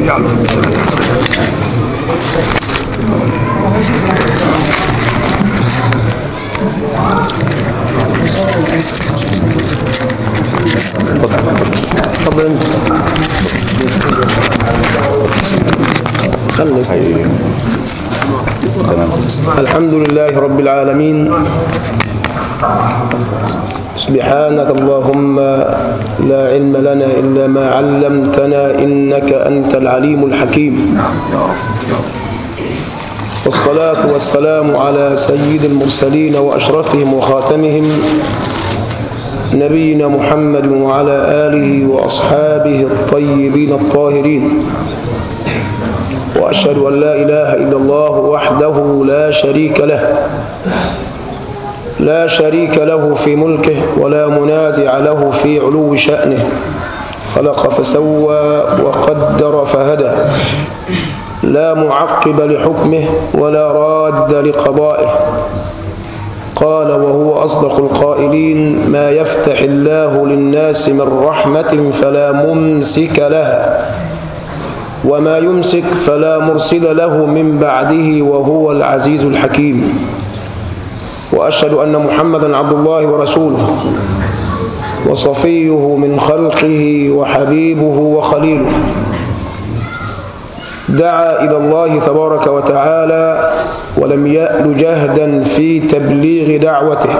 تفضل انت خلص الحمد لله رب العالمين سبحانك اللهم لا علم لنا إلا ما علمتنا إنك أنت العليم الحكيم والصلاة والسلام على سيد المرسلين وأشرفهم وخاتمهم نبينا محمد وعلى آله وأصحابه الطيبين الطاهرين وأشهد أن لا إله إلا الله وحده لا شريك له لا شريك له في ملكه ولا منازع له في علو شأنه خلق فسوى وقدر فهدى لا معقب لحكمه ولا راد لقضائه قال وهو أصدق القائلين ما يفتح الله للناس من رحمة فلا ممسك لها وما يمسك فلا مرسل له من بعده وهو العزيز الحكيم وأشهد أن محمدا عبد الله ورسوله وصفيه من خلقه وحبيبه وخليله دعا إلى الله تبارك وتعالى ولم يأل جهدا في تبليغ دعوته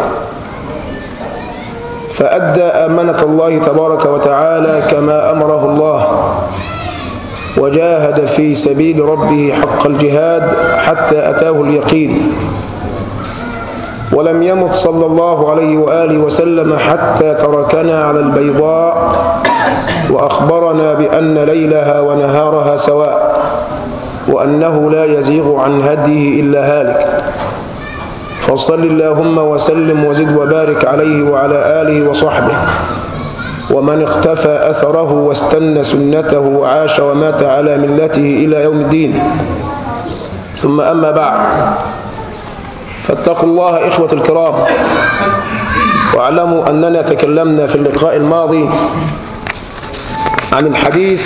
فأدى أمانة الله تبارك وتعالى كما أمره الله وجاهد في سبيل ربه حق الجهاد حتى أتاه اليقين ولم يمت صلى الله عليه وآله وسلم حتى تركنا على البيضاء وأخبرنا بأن ليلها ونهارها سواء وأنه لا يزيغ عن هديه إلا هالك فصل اللهم وسلم وزد وبارك عليه وعلى آله وصحبه ومن اختفى أثره واستنى سنته وعاش ومات على ملته إلى يوم الدين ثم أما بعد فاتقوا الله إخوة الكرام واعلموا أننا تكلمنا في اللقاء الماضي عن الحديث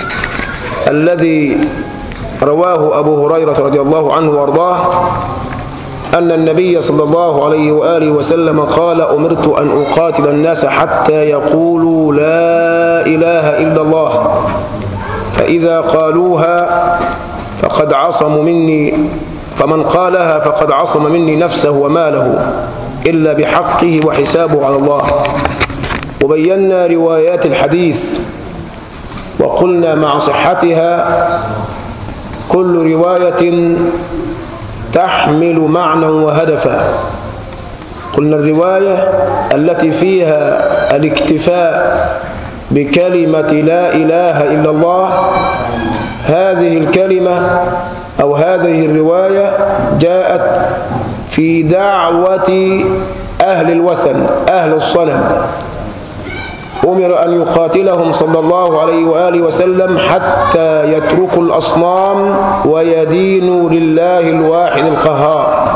الذي رواه أبو هريرة رضي الله عنه وارضاه أن النبي صلى الله عليه وآله وسلم قال أمرت أن أقاتل الناس حتى يقولوا لا إله إلا الله فإذا قالوها فقد عصموا مني فمن قالها فقد عصم مني نفسه وماله إلا بحقه وحسابه على الله وبينا روايات الحديث وقلنا مع صحتها كل رواية تحمل معنى وهدفا قلنا الرواية التي فيها الاكتفاء بكلمة لا إله إلا الله هذه الكلمة أو هذه الرواية جاءت في دعوة أهل الوثن أهل الصنم أمر أن يقاتلهم صلى الله عليه وآله وسلم حتى يتركوا الأصنام ويدينوا لله الواحد القهار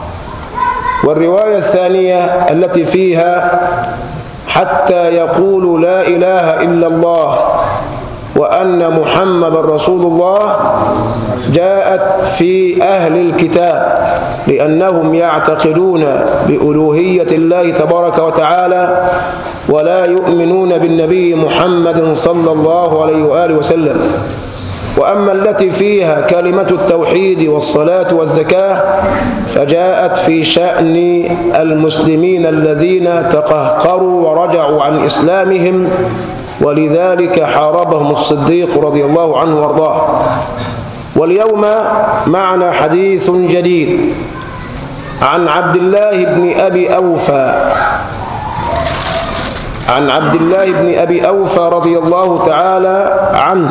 والرواية الثانية التي فيها حتى يقولوا لا إله إلا الله وأن محمد رسول الله جاءت في أهل الكتاب لأنهم يعتقدون بألوهية الله تبارك وتعالى ولا يؤمنون بالنبي محمد صلى الله عليه وآله وسلم وأما التي فيها كلمة التوحيد والصلاة والزكاة فجاءت في شأن المسلمين الذين تقهقروا ورجعوا عن إسلامهم ولذلك حاربهم الصديق رضي الله عنه وارضاه واليوم معنا حديث جديد عن عبد الله بن أبي أوفى عن عبد الله بن أبي أوفى رضي الله تعالى عنه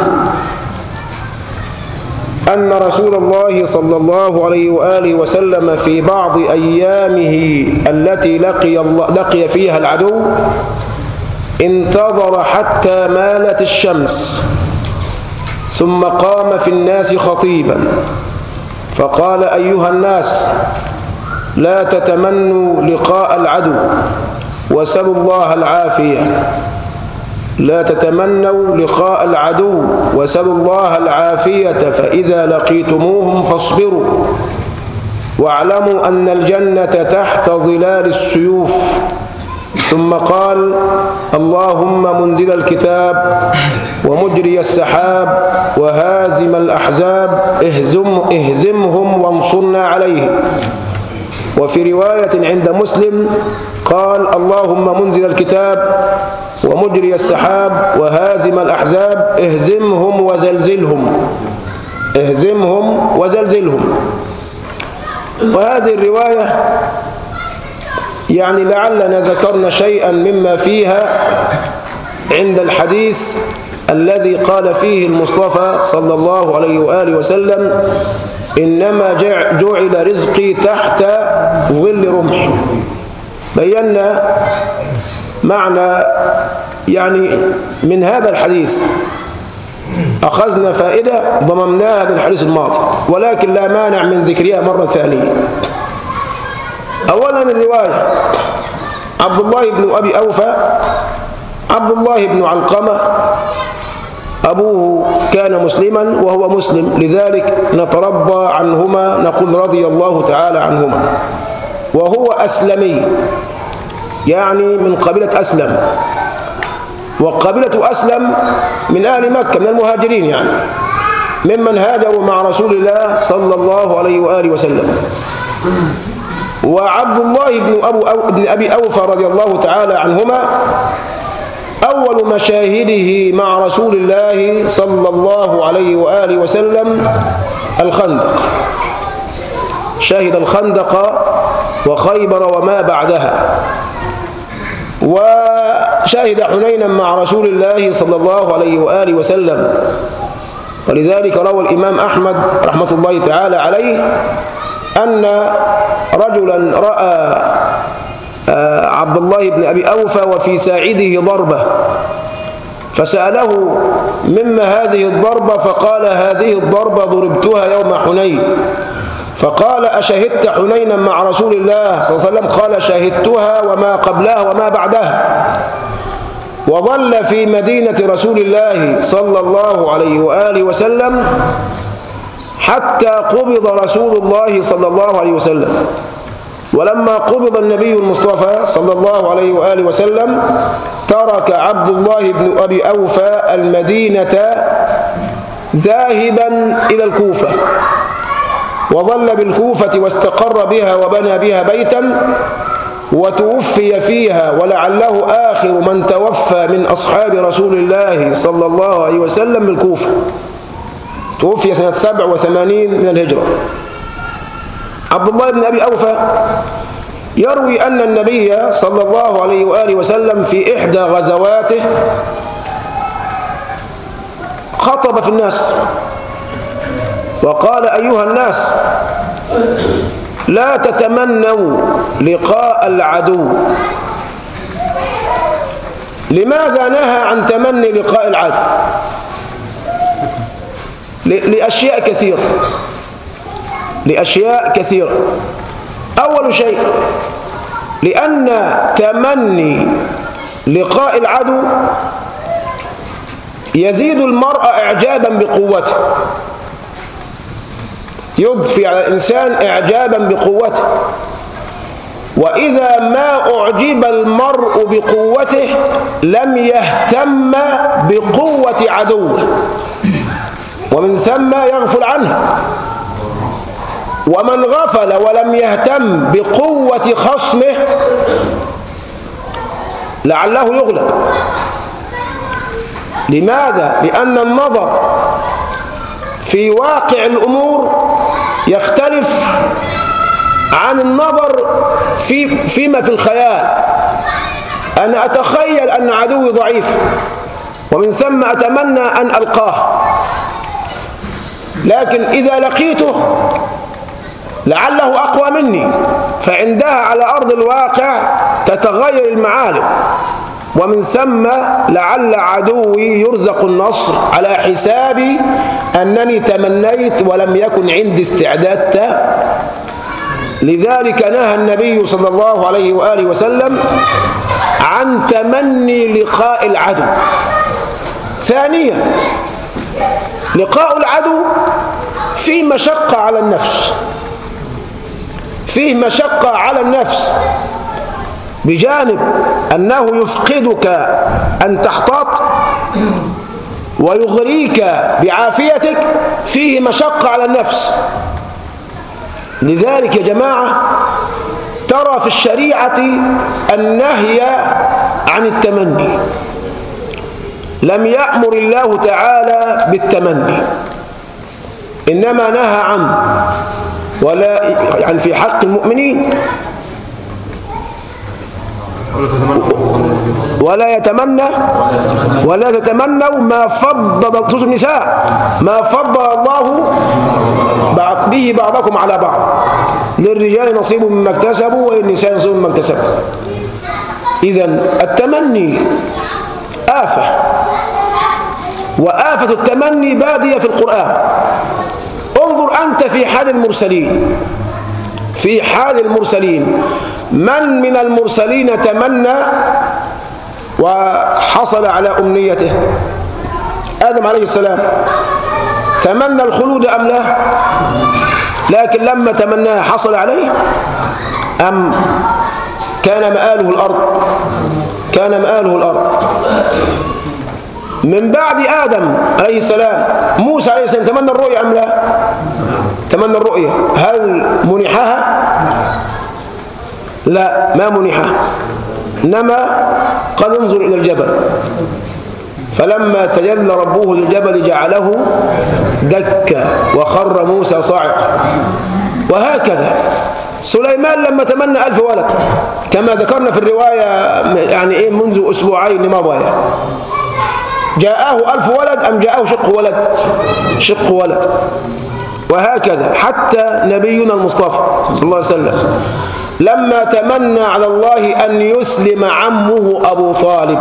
أن رسول الله صلى الله عليه وآله وسلم في بعض أيامه التي لقي, الله لقي فيها العدو انتظر حتى مالت الشمس ثم قام في الناس خطيبا فقال أيها الناس لا تتمنوا لقاء العدو وسلوا الله العافية لا تتمنوا لقاء العدو وسلوا الله العافية فإذا لقيتموهم فاصبروا واعلموا أن الجنة تحت ظلال السيوف ثم قال اللهم منزل الكتاب ومجري السحاب وهازم الأحزاب اهزم اهزمهم وانصرنا عليهم وفي رواية عند مسلم قال اللهم منزل الكتاب ومجري السحاب وهازم الأحزاب اهزمهم وزلزلهم اهزمهم وزلزلهم وهذه الرواية يعني لعلنا ذكرنا شيئا مما فيها عند الحديث الذي قال فيه المصطفى صلى الله عليه وآله وسلم إنما جعل رزقي تحت ظل رمح بينا معنى يعني من هذا الحديث أخذنا فائدة ضممناها بالحديث الماضي ولكن لا مانع من ذكرها مرة ثانية أولا الرواية عبد الله بن أبي أوفى عبد الله بن علقمة أبوه كان مسلما وهو مسلم لذلك نتربى عنهما نقول رضي الله تعالى عنهما وهو أسلمي يعني من قبيلة أسلم وقبيلة أسلم من أهل مكة من المهاجرين يعني ممن هاجروا مع رسول الله صلى الله عليه وآله وسلم وعبد الله بن, أبو أو بن أبي أوفى رضي الله تعالى عنهما أول مشاهده مع رسول الله صلى الله عليه وآله وسلم الخندق شهد الخندق وخيبر وما بعدها وشهد حنينا مع رسول الله صلى الله عليه وآله وسلم ولذلك روى الإمام أحمد رحمة الله تعالى عليه أن رجلا رأى عبد الله بن أبي أوفى وفي ساعده ضربة فسأله مما هذه الضربة فقال هذه الضربة ضربتها يوم حنين فقال أشهدت حنينا مع رسول الله صلى الله عليه وسلم قال شهدتها وما قبلها وما بعدها وظل في مدينة رسول الله صلى الله عليه وآله وسلم حتى قبض رسول الله صلى الله عليه وسلم ولما قبض النبي المصطفى صلى الله عليه وآله وسلم ترك عبد الله بن أبي أوفى المدينة ذاهبا إلى الكوفة وظل بالكوفة واستقر بها وبنى بها بيتا وتوفي فيها ولعله آخر من توفى من أصحاب رسول الله صلى الله عليه وسلم بالكوفة توفي سنة سبع وثمانين من الهجرة عبد الله بن أبي أوفى يروي أن النبي صلى الله عليه وآله وسلم في إحدى غزواته خطب في الناس وقال أيها الناس لا تتمنوا لقاء العدو لماذا نهى عن تمني لقاء العدو لأشياء كثيرة لأشياء كثيرة أول شيء لأن تمني لقاء العدو يزيد المرء إعجابا بقوته يضفي على الإنسان إعجابا بقوته وإذا ما أعجب المرء بقوته لم يهتم بقوة عدوه ومن ثم يغفل عنه ومن غفل ولم يهتم بقوة خصمه لعله يغلب لماذا؟ لأن النظر في واقع الأمور يختلف عن النظر في فيما في الخيال أنا أتخيل أن عدوي ضعيف ومن ثم أتمنى أن ألقاه لكن إذا لقيته لعله أقوى مني فعندها على أرض الواقع تتغير المعالم ومن ثم لعل عدوي يرزق النصر على حساب أنني تمنيت ولم يكن عندي استعداد تام لذلك نهى النبي صلى الله عليه وآله وسلم عن تمني لقاء العدو ثانيا لقاء العدو فيه مشقة على النفس فيه مشقة على النفس بجانب أنه يفقدك أن تحتاط ويغريك بعافيتك فيه مشقة على النفس لذلك يا جماعة ترى في الشريعة النهي عن التمني لم يأمر الله تعالى بالتمني إنما نهى عنه ولا يعني في حق المؤمنين ولا يتمنى ولا تتمنوا ما فضل خصوص النساء ما فضل الله به بعضكم على بعض للرجال نصيب مما اكتسبوا وللنساء نصيب مما اكتسبوا إذا التمني آفة وآفة التمني بادية في القرآن انظر أنت في حال المرسلين في حال المرسلين من من المرسلين تمنى وحصل على أمنيته آدم عليه السلام تمنى الخلود أم لا لكن لما تمناه حصل عليه أم كان مآله الأرض كان مآله الأرض من بعد آدم عليه السلام موسى عليه السلام تمنى الرؤيا أم لا تمنى الرؤيا هل منحها لا ما منحها إنما قد انظر إلى الجبل فلما تجلى ربه للجبل جعله دكا وخر موسى صاعقا وهكذا سليمان لما تمنى ألف ولد كما ذكرنا في الرواية يعني إيه منذ أسبوعين مضى جاءه ألف ولد أم جاءه شق ولد شق ولد وهكذا حتى نبينا المصطفى صلى الله عليه وسلم لما تمنى على الله أن يسلم عمه أبو طالب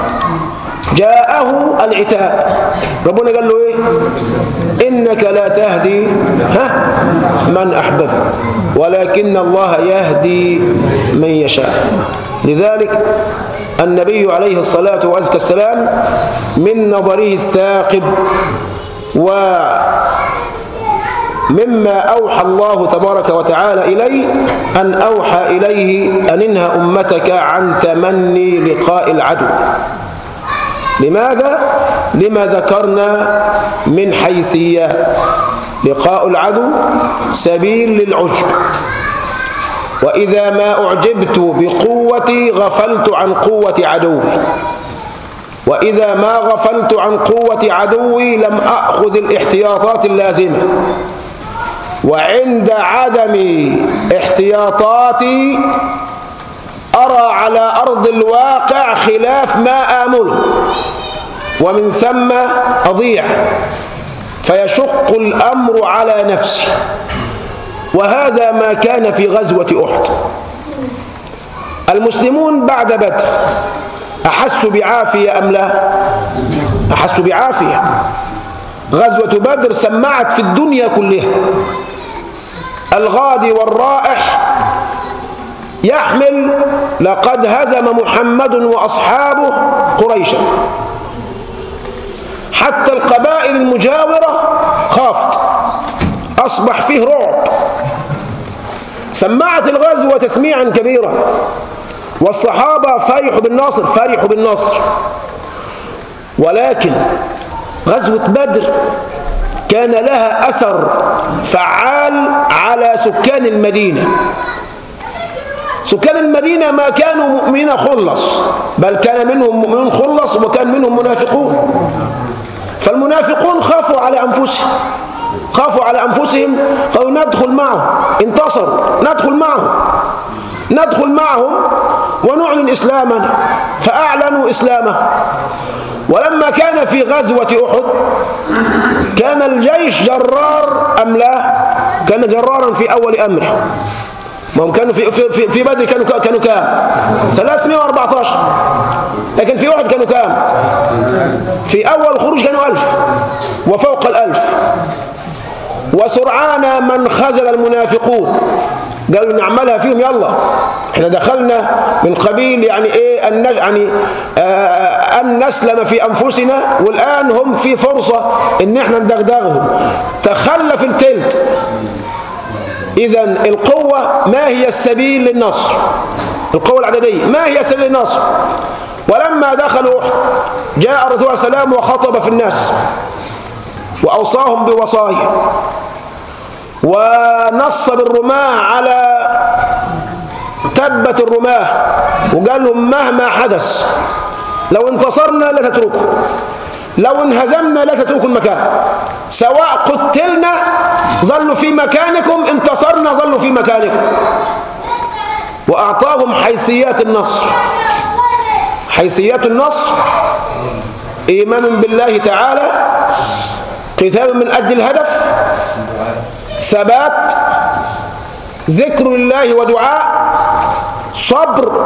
جاءه العتاب ربنا قال له ايه انك لا تهدي ها من احببت ولكن الله يهدي من يشاء لذلك النبي عليه الصلاة والسلام من نظره الثاقب و مما أوحى الله تبارك وتعالى إليه أن أوحى إليه أن انهى أمتك عن تمني لقاء العدو لماذا؟ لما ذكرنا من حيثيات لقاء العدو سبيل للعجب وإذا ما أعجبت بقوتي غفلت عن قوة عدوي وإذا ما غفلت عن قوة عدوي لم أخذ الاحتياطات اللازمة وعند عدم احتياطاتي أرى على أرض الواقع خلاف ما آمله ومن ثم أضيع فيشق الأمر على نفسي وهذا ما كان في غزوة أحد المسلمون بعد بدر أحسوا بعافية أم لا أحسوا بعافية غزوة بدر سمعت في الدنيا كلها الغادي والرائح يحمل لقد هزم محمد وأصحابه قريشا حتى القبائل المجاورة خافت أصبح فيه رعب سمعت الغزوة تسميعا كبيرا والصحابة فرحوا بالناصر فرحوا بالنصر ولكن غزوة بدر كان لها أثر فعال على سكان المدينة سكان المدينة ما كانوا مؤمنين خلص بل كان منهم مؤمنون خلص وكان منهم منافقون فالمنافقون خافوا على أنفسهم خافوا على أنفسهم قالوا ندخل معهم انتصروا ندخل معهم ندخل معهم ونعلن إسلامنا فأعلنوا إسلامه ولما كان في غزوة أحد كان الجيش جرار أم لا كان جرارا في أول أمره ما هم كانوا في في في بدر كانوا كانوا كام 314 لكن في أحد كانوا كام في أول خروج كانوا ألف وفوق الألف وسرعان من خزل المنافقون قالوا نعملها فيهم يلا احنا دخلنا من قبيل يعني ايه ان يعني آه ان نسلم في انفسنا والان هم في فرصه ان احنا ندغدغهم تخلف التلت اذا القوه ما هي السبيل للنصر القوه العدديه ما هي سبيل للنصر ولما دخلوا جاء الرسول صلى الله عليه وسلم وخطب في الناس واوصاهم بوصايا ونص بالرماة على تبت الرماة وقال لهم مهما حدث لو انتصرنا لا تتركوا لو انهزمنا لا تتركوا المكان سواء قتلنا ظلوا في مكانكم انتصرنا ظلوا في مكانكم وأعطاهم حيثيات النصر حيثيات النصر إيمان بالله تعالى قتال من أجل الهدف ثبات ذكر الله ودعاء صبر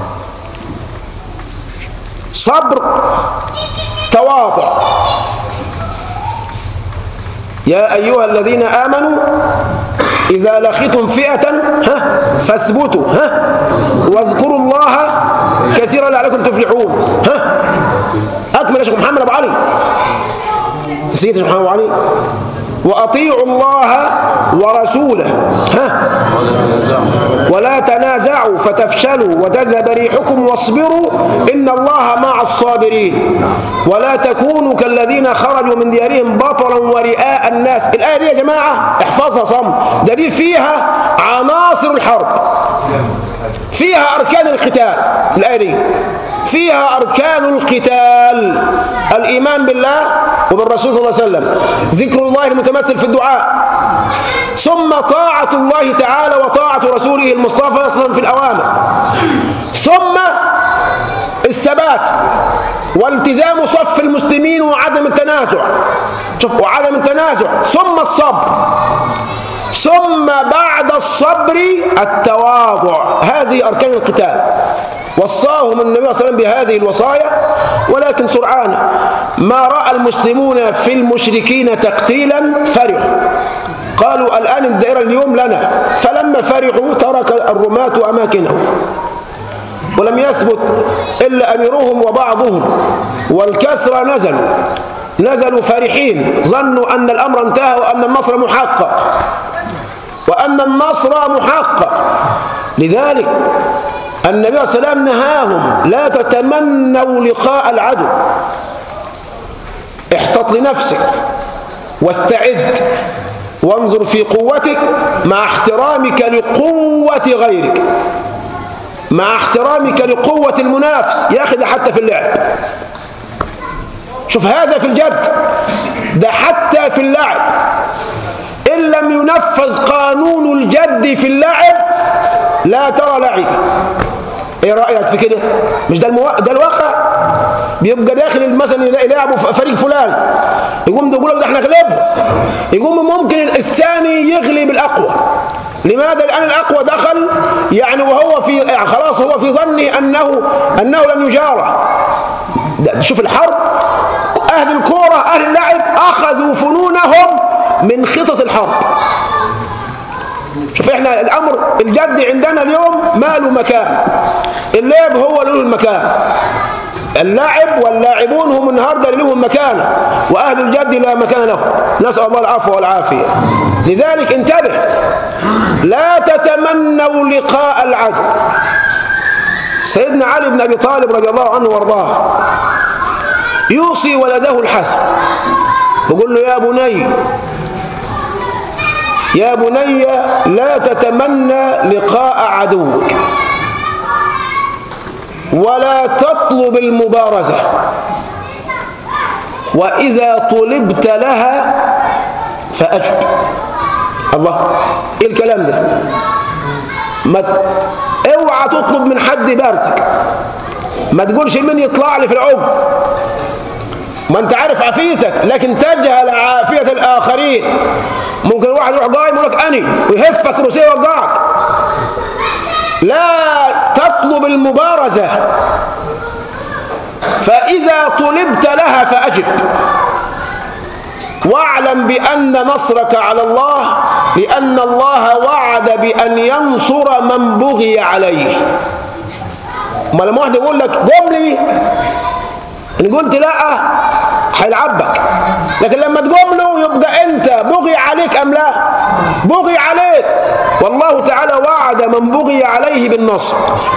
صبر تواضع يا أيها الذين آمنوا إذا لقيتم فئة ها فاثبتوا ها واذكروا الله كثيرا لعلكم تفلحون ها أكمل يا شيخ محمد أبو علي سيدنا محمد أبو علي وأطيعوا الله ورسوله ها ولا تنازعوا فتفشلوا وتذهب ريحكم واصبروا إن الله مع الصابرين ولا تكونوا كالذين خرجوا من ديارهم بطرا ورئاء الناس الآية دي يا جماعة احفظها صم ده دي فيها عناصر الحرب فيها أركان القتال الآية دي فيها أركان القتال الإيمان بالله وبالرسول صلى الله عليه وسلم ذكر الله المتمثل في الدعاء ثم طاعة الله تعالى وطاعة رسوله المصطفى صلى الله عليه وسلم في الأوامر ثم الثبات والتزام صف المسلمين وعدم التنازع شوف وعدم التنازع ثم الصبر ثم بعد الصبر التواضع هذه أركان القتال وصاهم النبي صلى الله عليه وسلم بهذه الوصايا ولكن سرعان ما رأى المسلمون في المشركين تقتيلا فرحوا قالوا الآن الدائرة اليوم لنا فلما فرحوا ترك الرماة أماكنهم ولم يثبت إلا أميرهم وبعضهم والكسرى نزلوا نزلوا فرحين ظنوا أن الأمر انتهى وأن النصر محقق وأن النصر محقق لذلك النبي صلى الله عليه وسلم نهاهم لا تتمنوا لقاء العدو احتط لنفسك واستعد وانظر في قوتك مع احترامك لقوة غيرك مع احترامك لقوة المنافس يا أخي ده حتى في اللعب شوف هذا في الجد ده حتى في اللعب إن لم ينفذ قانون الجد في اللعب لا ترى لعب ايه رأيك في كده مش ده, المو... ده الواقع بيبقى داخل مثلا يلاقي لاعب فريق فلان يقوم يقول لك ده احنا غلبه يقوم ممكن الثاني يغلب الاقوى لماذا لان الاقوى دخل يعني وهو في يعني خلاص هو في ظنه انه انه لم يجاره شوف الحرب اهل الكوره اهل اللعب اخذوا فنونهم من خطط الحرب شوف احنا الامر الجد عندنا اليوم ما له مكان اللعب هو له المكان اللاعب واللاعبون هم النهارده لهم مكان واهل الجد لا مكان له نسال الله العفو والعافيه لذلك انتبه لا تتمنوا لقاء العدو سيدنا علي بن ابي طالب رضي الله عنه وارضاه يوصي ولده الحسن يقول له يا بني يا بني لا تتمنى لقاء عدوك ولا تطلب المبارزة وإذا طلبت لها فأجب الله إيه الكلام ده ما ت... اوعى تطلب من حد بارزك ما تقولش مين يطلع لي في العمق ما انت عارف عافيتك لكن تجهل عافية الآخرين ممكن واحد يروح قايم يقول لك أني ويهفك روسيا يوقعك لا تطلب المبارزة فإذا طلبت لها فأجب واعلم بأن نصرك على الله لأن الله وعد بأن ينصر من بغي عليه ما لما واحد يقول لك قوم لي ان قلت لا هيلعبك لكن لما تقوم له يبقى انت بغي عليك ام لا بغي عليك والله تعالى وعد من بغي عليه بالنصر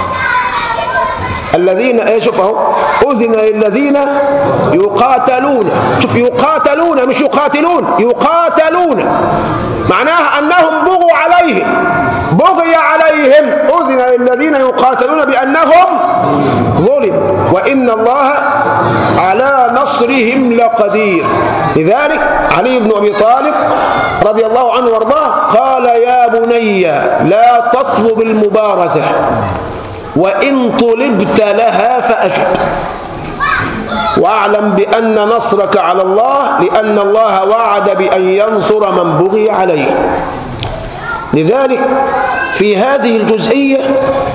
الذين ايه شوف اهو اذن للذين يقاتلون شوف يقاتلون مش يقاتلون يقاتلون معناها انهم بغوا عليهم بغي عليهم اذن للذين يقاتلون بانهم ظلم وان الله على نصرهم لقدير لذلك علي بن ابي طالب رضي الله عنه وارضاه قال يا بني لا تطلب المبارزه وإن طلبت لها فأجب واعلم بأن نصرك على الله لأن الله وعد بأن ينصر من بغي عليه لذلك في هذه الجزئية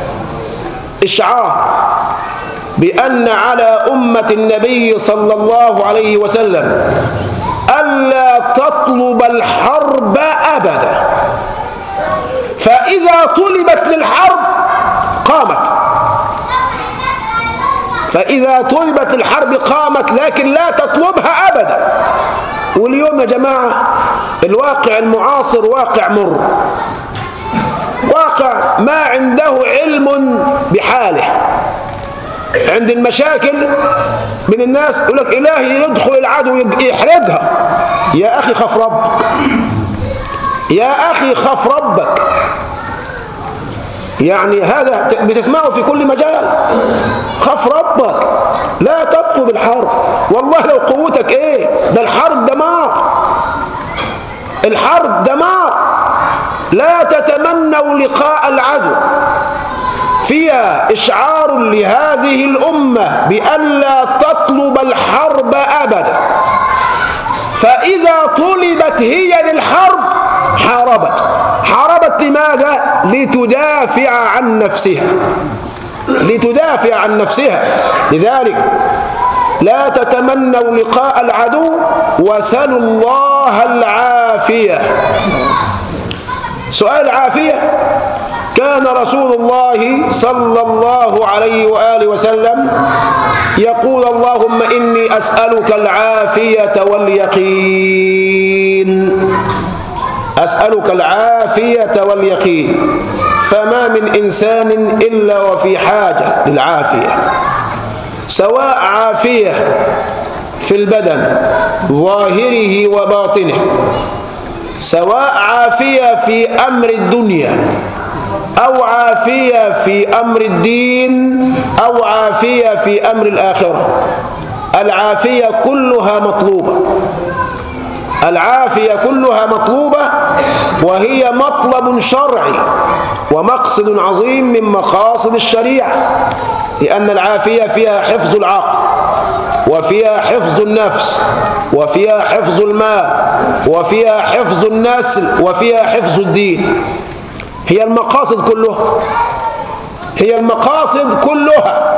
إشعار بأن على أمة النبي صلى الله عليه وسلم ألا تطلب الحرب أبدا فإذا طلبت للحرب قامت فإذا طلبت الحرب قامت لكن لا تطلبها أبدا واليوم يا جماعة الواقع المعاصر واقع مر واقع ما عنده علم بحاله عند المشاكل من الناس يقول لك إلهي يدخل العدو يحرقها يا أخي خف ربك يا أخي خف ربك يعني هذا بتسمعه في كل مجال خف ربك لا تطلب الحرب والله لو قوتك ايه ده الحرب دمار الحرب دمار لا تتمنوا لقاء العدو فيها إشعار لهذه الأمة بأن لا تطلب الحرب أبدا فإذا طلبت هي للحرب حاربت حاربت لماذا لتدافع عن نفسها لتدافع عن نفسها لذلك لا تتمنوا لقاء العدو وسلوا الله العافية سؤال عافية كان رسول الله صلى الله عليه وآله وسلم يقول اللهم إني أسألك العافية واليقين أسألك العافية واليقين فما من إنسان إلا وفي حاجة للعافية سواء عافية في البدن ظاهره وباطنه سواء عافية في أمر الدنيا أو عافية في أمر الدين أو عافية في أمر الآخرة العافية كلها مطلوبة العافية كلها مطلوبة وهي مطلب شرعي ومقصد عظيم من مقاصد الشريعة لأن العافية فيها حفظ العقل وفيها حفظ النفس وفيها حفظ المال وفيها حفظ النسل وفيها حفظ الدين هي المقاصد كلها هي المقاصد كلها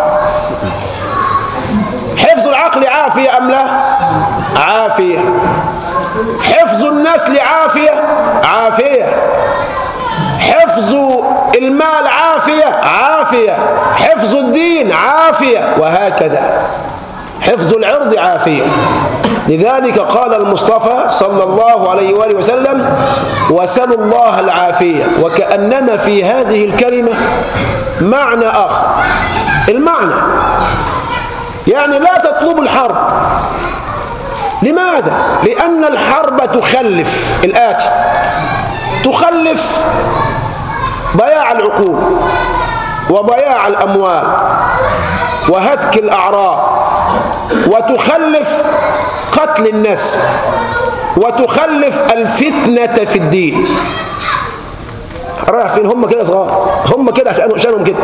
حفظ العقل عافية أم لا عافية حفظ النسل عافية عافية حفظ المال عافية عافية حفظ الدين عافية وهكذا حفظ العرض عافية لذلك قال المصطفى صلى الله عليه وآله وسلم وسلوا الله العافية وكأنما في هذه الكلمة معنى آخر المعنى يعني لا تطلب الحرب لماذا؟ لأن الحرب تخلف الآتي تخلف ضياع العقول وضياع الأموال وهتك الأعراض وتخلف قتل الناس وتخلف الفتنة في الدين رايح فين هم كده صغار هم كده عشانهم كده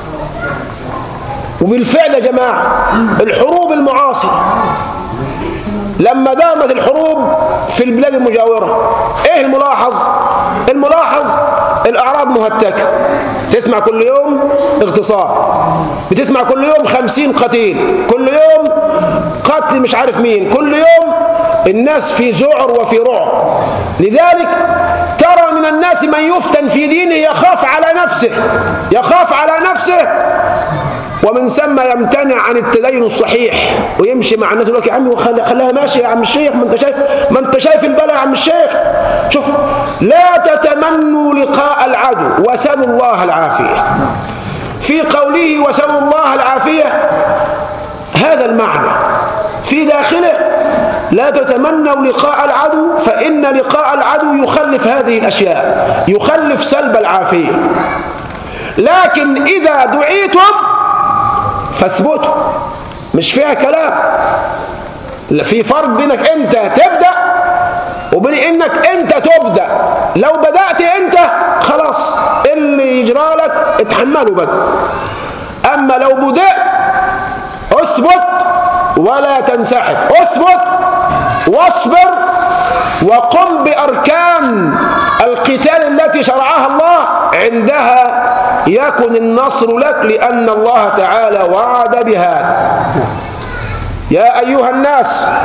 وبالفعل يا جماعة الحروب المعاصرة لما دامت الحروب في البلاد المجاورة ايه الملاحظ الملاحظ الاعراض مهتكة تسمع كل يوم اغتصاب بتسمع كل يوم خمسين قتيل كل يوم قتل مش عارف مين كل يوم الناس في ذعر وفي رعب لذلك ترى من الناس من يفتن في دينه يخاف على نفسه يخاف على نفسه ومن ثم يمتنع عن التدين الصحيح ويمشي مع الناس يقول لك يا عم خل- خليها ماشيه يا عم الشيخ ما انت شايف ما انت شايف البلاء يا عم الشيخ شوف لا تتمنوا لقاء العدو وسلوا الله العافيه في قوله وسلوا الله العافيه هذا المعنى في داخله لا تتمنوا لقاء العدو فإن لقاء العدو يخلف هذه الأشياء يخلف سلب العافية لكن إذا دعيتم فاثبتوا مش فيها كلام لا في فرق بينك انت تبدأ وبين انك انت تبدأ لو بدأت انت خلاص اللي يجرى لك اتحمله بقى اما لو بدأت اثبت ولا تنسحب اثبت واصبر وقم بأركان القتال التي شرعها الله عندها يكن النصر لك لأن الله تعالى وعد بهذا يا أيها الناس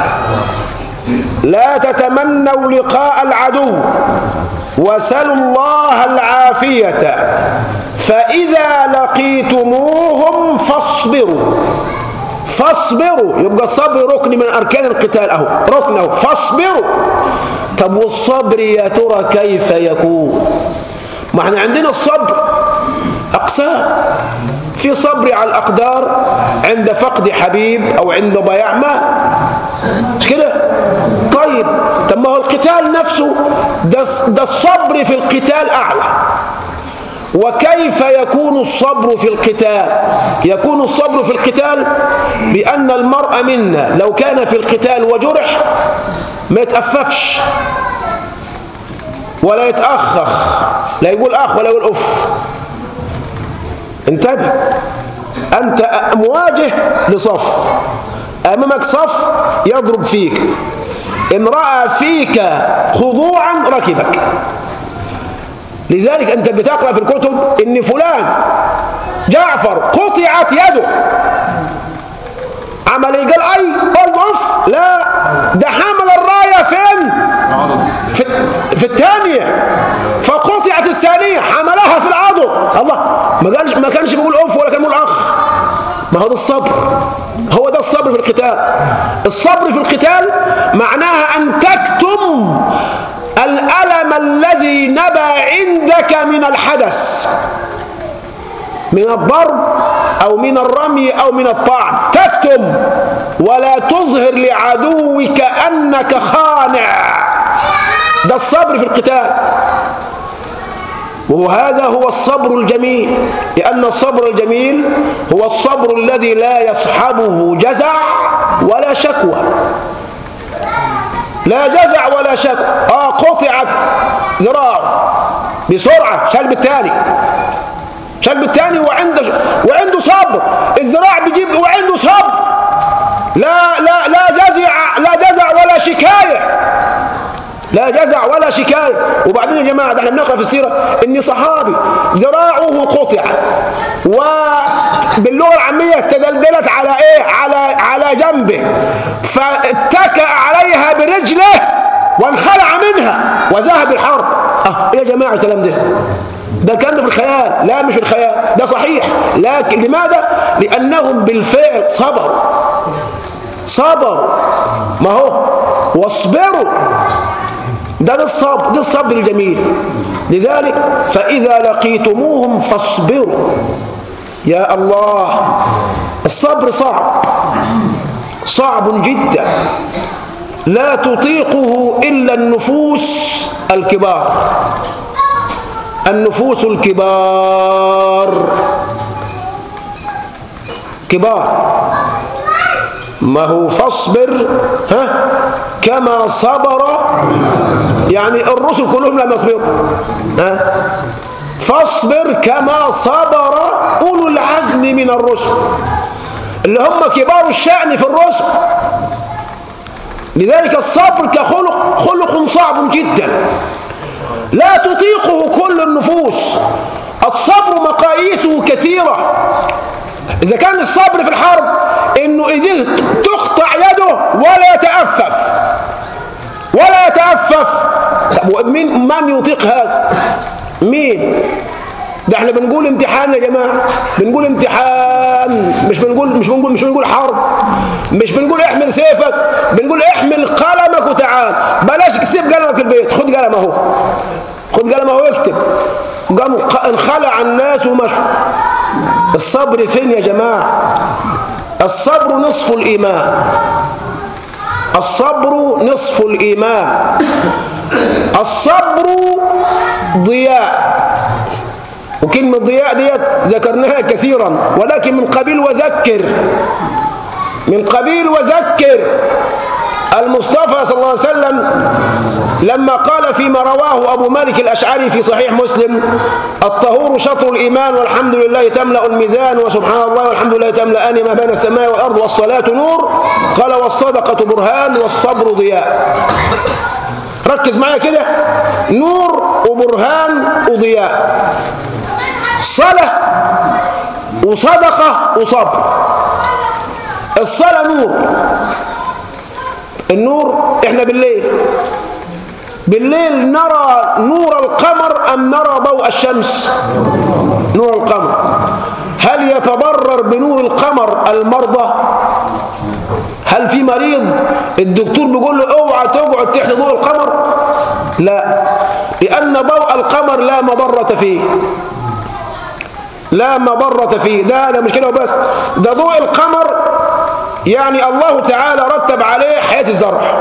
لا تتمنوا لقاء العدو وسلوا الله العافية فإذا لقيتموهم فاصبروا فاصبروا يبقى الصبر ركن من أركان القتال أهو ركن أهو فاصبروا طب والصبر يا ترى كيف يكون ما احنا عندنا الصبر أقسام في صبر على الأقدار عند فقد حبيب أو عند ضياع مال مش كده طيب طب ما هو القتال نفسه ده, ده الصبر في القتال أعلى وكيف يكون الصبر في القتال يكون الصبر في القتال بأن المرء منا لو كان في القتال وجرح ما يتأففش ولا يتأخخ لا يقول أخ ولا يقول أف انتبه أنت مواجه لصف أمامك صف يضرب فيك إن رأى فيك خضوعا ركبك لذلك أنت بتقرأ في الكتب إن فلان جعفر قطعت يده عمل قال أي قال أف لا ده حمل الراية فين في, في الثانية فقطعت الثانية حملها في العضد الله ما قالش ما كانش بيقول أف ولا كان بيقول أخ ما هو ده الصبر هو ده الصبر في القتال الصبر في القتال معناها أن تكتم الألم الذي نبى عندك من الحدث من الضرب أو من الرمي أو من الطعن تكتم ولا تظهر لعدوك أنك خانع ده الصبر في القتال وهذا هو الصبر الجميل لأن الصبر الجميل هو الصبر الذي لا يصحبه جزع ولا شكوى لا جزع ولا شكوى آه قطعت ذراعه بسرعة شال بالتاني شال بالتاني وعنده وعنده صبر الذراع بيجيب وعنده صبر لا لا لا جزع لا جزع ولا شكاية لا جزع ولا شكاية وبعدين يا جماعة ده احنا بنقرأ في السيرة ان صحابي ذراعه قطع وباللغة العامية تدلدلت على ايه على على جنبه فاتكأ عليها برجله وانخلع منها وذهب الحرب اه ايه يا جماعة الكلام ده ده كان في الخيال لا مش في الخيال ده صحيح لكن لماذا لأنهم بالفعل صبروا صبروا ما هو واصبروا ده الصبر ده الصبر الجميل لذلك فإذا لقيتموهم فاصبروا يا الله الصبر صعب صعب جدا لا تطيقه إلا النفوس الكبار النفوس الكبار كبار ما هو فاصبر ها كما صبر يعني الرسل كلهم لم يصبروا ها فاصبر كما صبر أولو العزم من الرسل اللي هم كبار الشأن في الرسل لذلك الصبر كخلق خلق صعب جدا لا تطيقه كل النفوس الصبر مقاييسه كثيرة إذا كان الصبر في الحرب إنه إيديه تقطع يده ولا يتأفف ولا يتأفف طب مين من يطيق هذا مين ده احنا بنقول امتحان يا جماعة بنقول امتحان مش بنقول مش بنقول مش بنقول حرب مش بنقول احمل سيفك بنقول احمل قلمك وتعال بلاش تسيب قلمك في البيت خد قلم اهو خد قلم اهو اكتب قام انخلع الناس ومشوا الصبر فين يا جماعة الصبر نصف الإيمان الصبر نصف الإيمان الصبر ضياء وكلمة ضياء ديت ذكرناها كثيرا ولكن من قبيل وذكر من قبيل وذكر المصطفى صلى الله عليه وسلم لما قال فيما رواه أبو مالك الأشعري في صحيح مسلم الطهور شطر الإيمان والحمد لله تملأ الميزان وسبحان الله والحمد لله تملأان ما بين السماء والأرض والصلاة نور قال والصدقة برهان والصبر ضياء ركز معايا كده نور وبرهان وضياء صلاة وصدقة وصبر الصلاة نور النور احنا بالليل بالليل نرى نور القمر أم نرى ضوء الشمس نور القمر هل يتضرر بنور القمر المرضى هل في مريض الدكتور بيقول له اوعى تقعد تحت ضوء القمر لا لأن ضوء القمر لا مضرة فيه لا مضرة فيه ده ده مش كده وبس ده ضوء القمر يعني الله تعالى رتب عليه حياة الزرع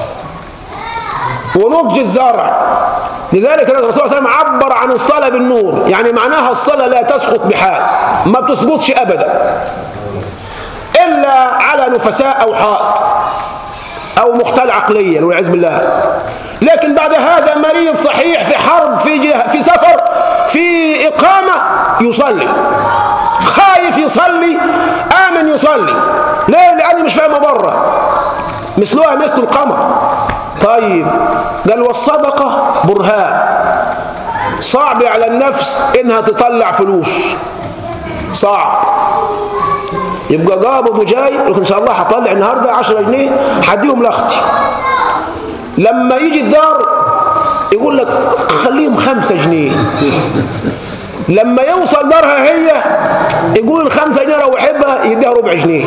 ونضج الزرع لذلك الرسول صلى الله عليه وسلم عبر عن الصلاة بالنور يعني معناها الصلاة لا تسقط بحال ما بتسقطش أبدا إلا على نفساء أو حائط أو مختل عقليا والعياذ بالله لكن بعد هذا مريض صحيح في حرب في جه في سفر في إقامة يصلي خايف يصلي آمن يصلي ليه لأني مش فاهم بره مثلها مثل القمر طيب قال والصدقة برهان صعب على النفس إنها تطلع فلوس صعب يبقى قابض وجاي يقول إن شاء الله هطلع النهاردة 10 جنيه هديهم لأختي لما يجي الدار يقول لك خليهم خمسة جنيه لما يوصل دارها هي يقول الخمسة جنيه لو يحبها يديها ربع جنيه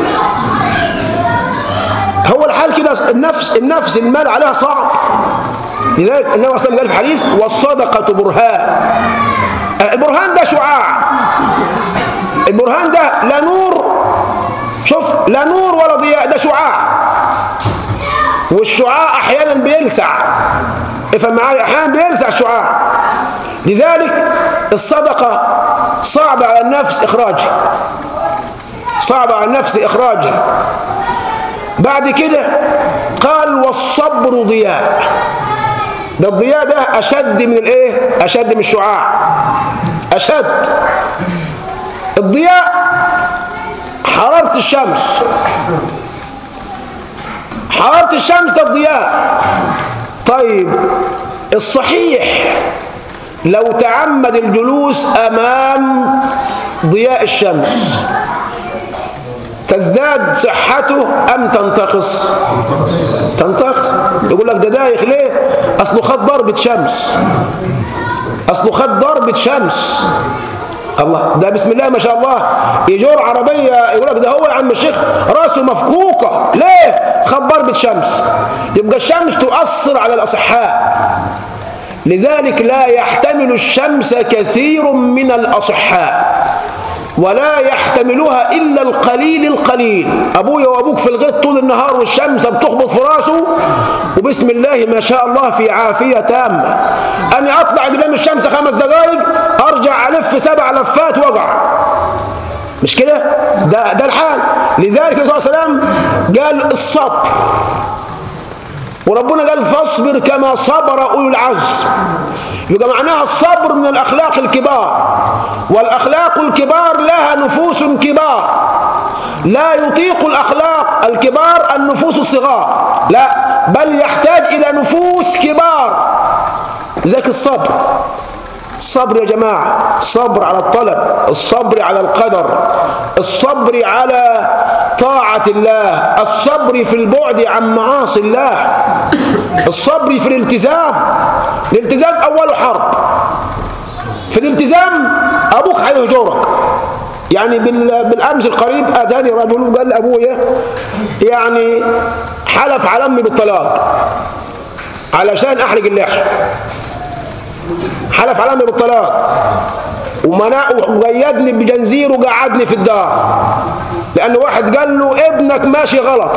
هو الحال كده النفس النفس المال عليها صعب لذلك النبي صلى الله عليه وسلم قال في حديث والصدقة برهان البرهان ده شعاع البرهان ده لا نور شوف لا نور ولا ضياء ده شعاع والشعاع احيانا بيلسع افهم معايا احيانا بيلسع الشعاع لذلك الصدقة صعب على النفس اخراجها صعب على النفس اخراجها بعد كده قال والصبر ضياء ده الضياء ده اشد من الايه اشد من الشعاع اشد الضياء حرارة الشمس حرارة الشمس ده الضياء طيب الصحيح لو تعمد الجلوس أمام ضياء الشمس تزداد صحته أم تنتقص تنتقص يقول لك ده دايخ ليه أصله خد ضربة شمس أصله خد ضربة شمس الله ده بسم الله ما شاء الله يجور عربية يقول لك ده هو يا عم الشيخ راسه مفكوكة ليه خد ضربة شمس يبقى الشمس تؤثر على الأصحاء لذلك لا يحتمل الشمس كثير من الأصحاء ولا يحتملها إلا القليل القليل أبويا وأبوك في الغيط طول النهار والشمس بتخبط في راسه وبسم الله ما شاء الله في عافية تامة أنا أطلع قدام الشمس خمس دقائق أرجع ألف سبع لفات وقع مش كده ده, ده الحال لذلك الرسول صلى الله عليه وسلم قال الصبر وربنا قال فاصبر كما صبر أولو العزم يبقى معناها الصبر من الأخلاق الكبار والأخلاق الكبار لها نفوس كبار لا يطيق الأخلاق الكبار النفوس الصغار لا بل يحتاج إلى نفوس كبار ذاك الصبر الصبر يا جماعة الصبر على الطلب الصبر على القدر الصبر على طاعة الله الصبر في البعد عن معاصي الله الصبر في الالتزام الالتزام أوله حرب في الالتزام أبوك هيهجرك يعني بالأمس القريب أتاني رجل وقال لأبويا يعني حلف على أمي بالطلاق علشان أحرق اللحم حلف على أمي بالطلاق وقيدني بجنزير وقعدني في الدار لأن واحد قال له ابنك ماشي غلط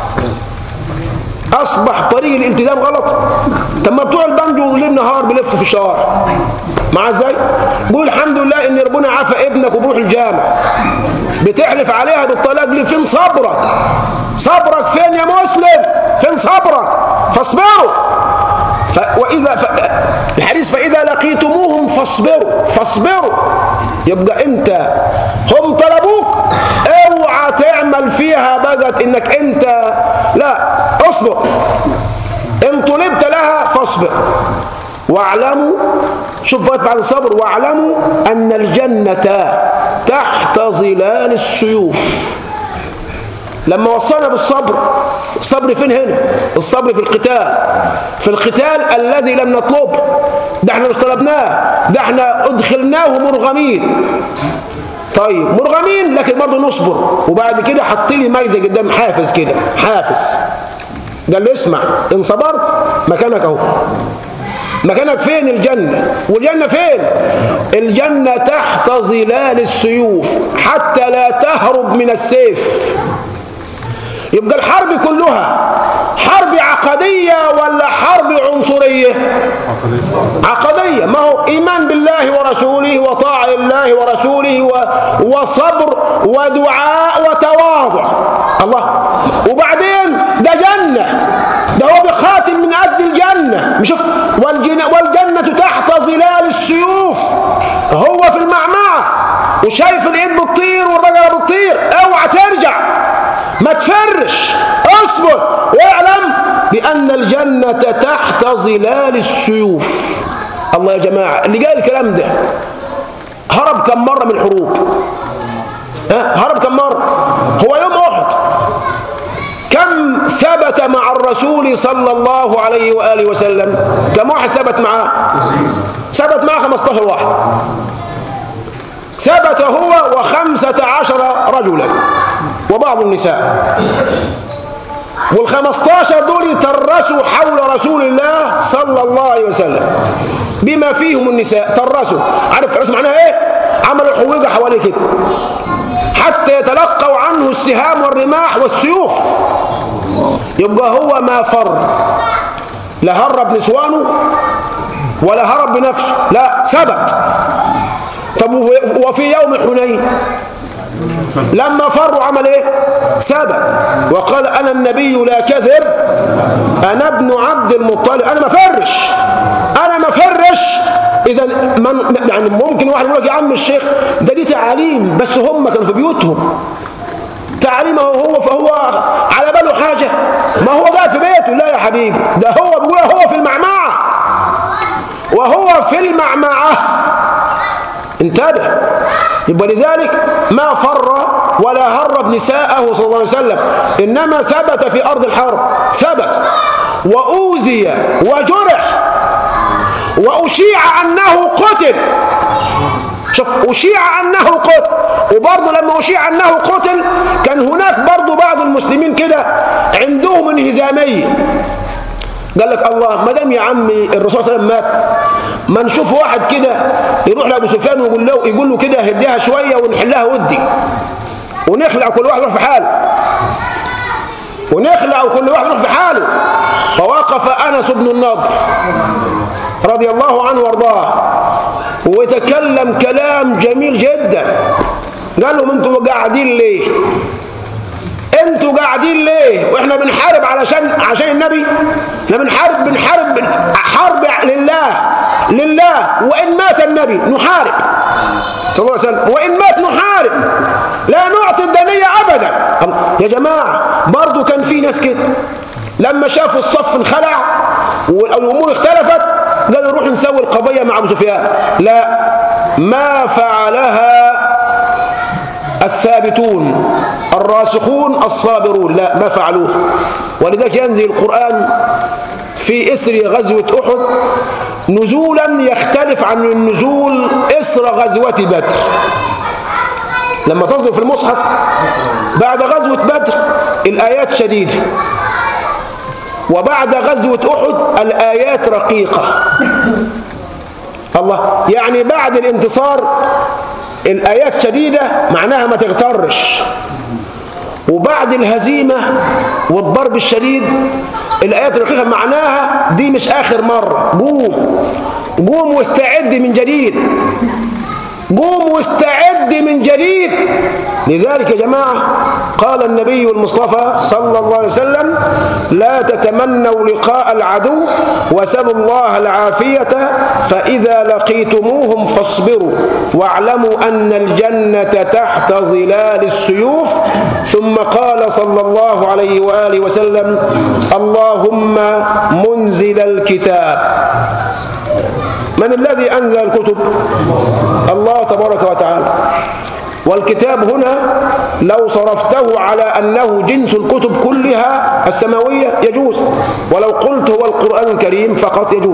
أصبح طريق الالتزام غلط طب ما بتوع البنجو ليل نهار بيلفوا في الشوارع مع ازاي قول الحمد لله ان ربنا عافى ابنك وبروح الجامع بتحلف عليها بالطلاق ليه فين صبرك صبرك فين يا مسلم فين صبرك فاصبروا ف... وإذا ف... الحديث فإذا لقيتموهم فاصبروا فاصبروا يبقى انت هم طلبوك اوعى تعمل فيها بقت انك انت لا اصبر ان طلبت لها فاصبر واعلموا شوف بقى بعد الصبر واعلموا ان الجنة تحت ظلال السيوف لما وصلنا بالصبر الصبر فين هنا الصبر في القتال في القتال الذي لم نطلبه ده احنا مش طلبناه ده احنا ادخلناه مرغمين طيب مرغمين لكن برضه نصبر وبعد كده حط لي ميزه قدام حافز كده حافز قال له اسمع ان صبرت مكانك اهو مكانك فين الجنة والجنة فين الجنة تحت ظلال السيوف حتى لا تهرب من السيف يبقى الحرب كلها حرب عقدية ولا حرب عنصرية عقدية ما هو إيمان بالله ورسوله وطاعة الله ورسوله و... وصبر ودعاء وتواضع الله وبعدين ده جنة ده هو بخاتم من أجل الجنة مش والجنة, والجنة تحت ظلال السيوف هو في المعمعة وشايف الإيد بتطير والرجل بتطير اوعى ترجع ما تفرش اصبر واعلم بأن الجنة تحت ظلال السيوف الله يا جماعة اللي قال الكلام ده هرب كم مرة من الحروب ها هرب كم مرة هو يوم أحد كم ثبت مع الرسول صلى الله عليه وآله وسلم كم واحد ثبت معاه ثبت معاه 15 واحد ثبت هو وخمسة عشر رجلا وبعض النساء والخمستاشر دول ترسوا حول رسول الله صلى الله عليه وسلم بما فيهم النساء ترسوا عارف ترسوا معناها ايه عملوا حويجة حواليه كده حتى يتلقوا عنه السهام والرماح والسيوف يبقى هو ما فر لا هرب نسوانه ولا هرب بنفسه لا ثبت طب وفي يوم حنين لما فروا عمل ايه ثبت وقال انا النبي لا كذب انا ابن عبد المطلب انا ما فرش انا ما فرش اذا من يعني ممكن واحد يقول لك يا عم الشيخ ده دي تعاليم بس هم كانوا في بيوتهم تعليمه هو فهو على باله حاجة ما هو قاعد في بيته لا يا حبيبي ده هو بيقول هو في المعمعة وهو في المعمعة انتبه يبقى لذلك ما فر ولا هرب نساءه صلى الله عليه وسلم إنما ثبت في أرض الحرب ثبت وأوذي وجرح وأشيع أنه قتل شوف أشيع أنه قتل وبرضه لما أشيع أنه قتل كان هناك برضه بعض المسلمين كده عندهم انهزامية قال لك الله ما دام يا عمي الرسول صلى الله عليه وسلم مات ما نشوف واحد كده يروح لابو سفيان ويقول له يقول له كده هديها شويه ونحلها ودي ونخلع كل واحد يروح في حاله ونخلع وكل واحد يروح في حاله فوقف انس بن النضر رضي الله عنه وارضاه ويتكلم كلام جميل جدا قال لهم انتوا قاعدين ليه انتوا قاعدين ليه واحنا بنحارب علشان عشان النبي احنا بنحارب بنحارب حرب لله لله وان مات النبي نحارب صلى الله عليه وسلم وان مات نحارب لا نعطي الدنيا ابدا يا جماعه برضو كان في ناس كده لما شافوا الصف انخلع والامور اختلفت قالوا نروح نسوي القضية مع أبو سفيان لا ما فعلها الثابتون الراسخون الصابرون لا ما فعلوه ولذلك ينزل القرآن في إسر غزوة أحد نزولا يختلف عن النزول إسر غزوة بدر لما تنظر في المصحف بعد غزوة بدر الآيات شديدة وبعد غزوة أحد الآيات رقيقة الله يعني بعد الانتصار الآيات شديدة معناها ما تغترش وبعد الهزيمة والضرب الشديد الآيات الرقيقة معناها دي مش آخر مرة قوم قوم واستعد من جديد قوم واستعد من جديد لذلك يا جماعة قال النبي المصطفى صلى الله عليه وسلم لا تتمنوا لقاء العدو وسلوا الله العافية فإذا لقيتموهم فاصبروا واعلموا أن الجنة تحت ظلال السيوف ثم قال صلى الله عليه وآله وسلم اللهم منزل الكتاب من الذي أنزل الكتب الله تبارك وتعالى والكتاب هنا لو صرفته على أنه جنس الكتب كلها السماوية يجوز ولو قلت هو القرآن الكريم فقط يجوز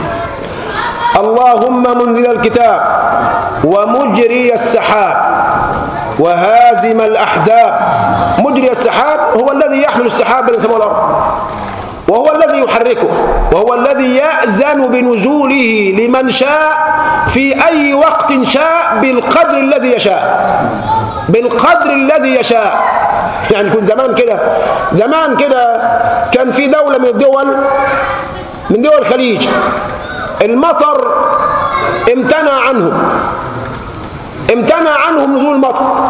اللهم منزل الكتاب ومجري السحاب وهازم الأحزاب مجري السحاب هو الذي يحمل السحاب بين السماء والأرض وهو الذي يحركه وهو الذي يأذن بنزوله لمن شاء في أي وقت شاء بالقدر الذي يشاء بالقدر الذي يشاء يعني كنت زمان كده زمان كده كان في دولة من الدول من دول الخليج المطر امتنع عنهم امتنع عنهم نزول المطر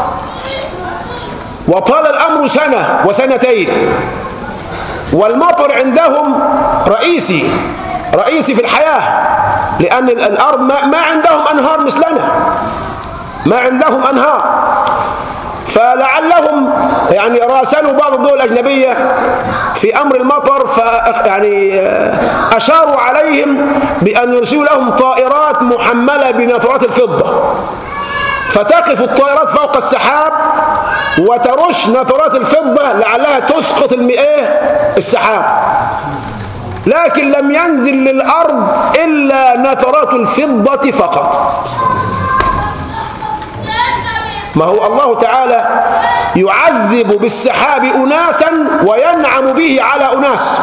وطال الأمر سنة وسنتين والمطر عندهم رئيسي رئيسي في الحياة لأن الأرض ما, ما عندهم أنهار مثلنا ما عندهم أنهار فلعلهم يعني راسلوا بعض الدول الأجنبية في أمر المطر ف يعني أشاروا عليهم بأن يرسلوا لهم طائرات محملة بنطرات الفضة فتقف الطائرات فوق السحاب وترش نطرات الفضة لعلها تسقط المئاه السحاب لكن لم ينزل للأرض إلا نترات الفضة فقط ما هو الله تعالى يعذب بالسحاب أناسا وينعم به على أناس